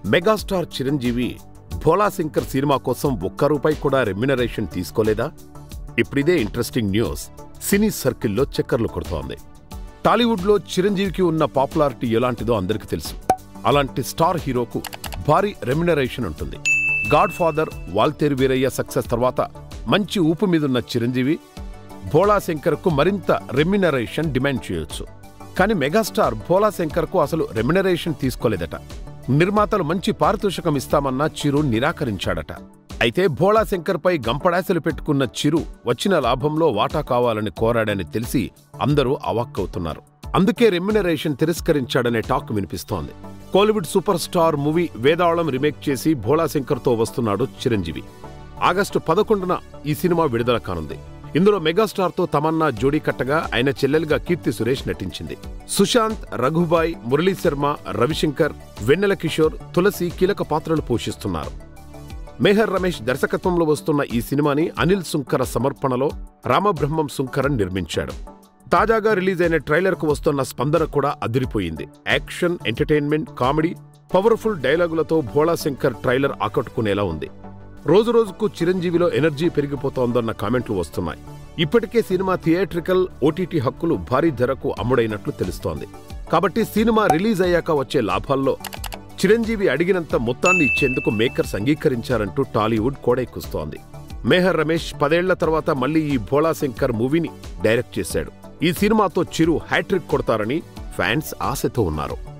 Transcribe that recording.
megastar Chiranjeevi Bhola Shankar cinema కోసం ఒక్క రూపాయి కూడా రెమ్యునరేషన్ తీసుకోలేదా ఇప్పుడిదే ఇంట్రెస్టింగ్ న్యూస్ సినీ సర్కిల్లో చక్కర్లు కొడుతోంది టాలీవుడ్లో చిరంజీవికి ఉన్న పాపులారిటీ ఎలాంటిదో అందరికీ తెలుసు అలాంటి స్టార్ హీరోకు భారీ రెమ్యునరేషన్ ఉంటుంది godfather Waltair Veerayya success తర్వాత మంచి ఊపు మీదున్న చిరంజీవి భోళాశంకర్కు మరింత రెమ్యునరేషన్ డిమాండ్ చేయొచ్చు కానీ మెగాస్టార్ భోళాశంకర్కు అసలు రెమ్యునరేషన్ తీసుకోలేదట నిర్మాతలు మంచి పారితోషికం ఇస్తామన్నా చిరు నిరాకరించాడట అయితే భోళాశంకర్పై గంపడాసలు పెట్టుకున్న చిరు వచ్చిన లాభంలో వాటా కావాలని కోరాడని తెలిసి అందరూ అవాక్కవుతున్నారు అందుకే రెమ్యునరేషన్ తిరస్కరించాడనే టాక్ వినిపిస్తోంది Kollywood super star movie Vedalam remake చేసి భోళాశంకర్తో వస్తున్నాడు చిరంజీవి ఆగస్టు పదకొండున ఈ సినిమా విడుదల కానుంది ఇందులో మెగాస్టార్తో తమన్నా జోడీ కట్టగా ఆయన చెల్లెలుగా కీర్తి సురేష్ నటించింది సుశాంత్ రఘుబాయ్ మురళీ శర్మ రవిశంకర్ వెన్నెల కిషోర్ తులసి కీలక పాత్రలు పోషిస్తున్నారు మేహర్ రమేష్ దర్శకత్వంలో వస్తున్న ఈ సినిమాని అనిల్ సుంకర సమర్పణలో రామబ్రహ్మం సుంకరన్ నిర్మించాడు తాజాగా రిలీజ్ అయిన ట్రైలర్కు వస్తున్న స్పందన కూడా అదిరిపోయింది యాక్షన్ ఎంటర్టైన్మెంట్ కామెడీ పవర్ఫుల్ డైలాగులతో భోళాశంకర్ ట్రైలర్ ఆకట్టుకునేలా ఉంది రోజురోజుకు చిరంజీవిలో ఎనర్జీ పెరిగిపోతోందన్న కామెంట్లు వస్తున్నాయి ఇప్పటికే సినిమా థియేట్రికల్ ఓటీటీ హక్కులు భారీ ధరకు అమ్ముడైనట్లు తెలుస్తోంది కాబట్టి సినిమా రిలీజ్ అయ్యాక వచ్చే లాభాల్లో చిరంజీవి అడిగినంత మొత్తాన్ని ఇచ్చేందుకు మేకర్స్ అంగీకరించారంటూ టాలీవుడ్ కోడెక్కుస్తోంది మేహర్ రమేష్ పదేళ్ల తర్వాత మళ్లీ ఈ భోళాశంకర్ మూవీని డైరెక్ట్ చేశాడు ఈ సినిమాతో చిరు హ్యాట్రిక్ కొడతారని ఫ్యాన్స్ ఆశతో ఉన్నారు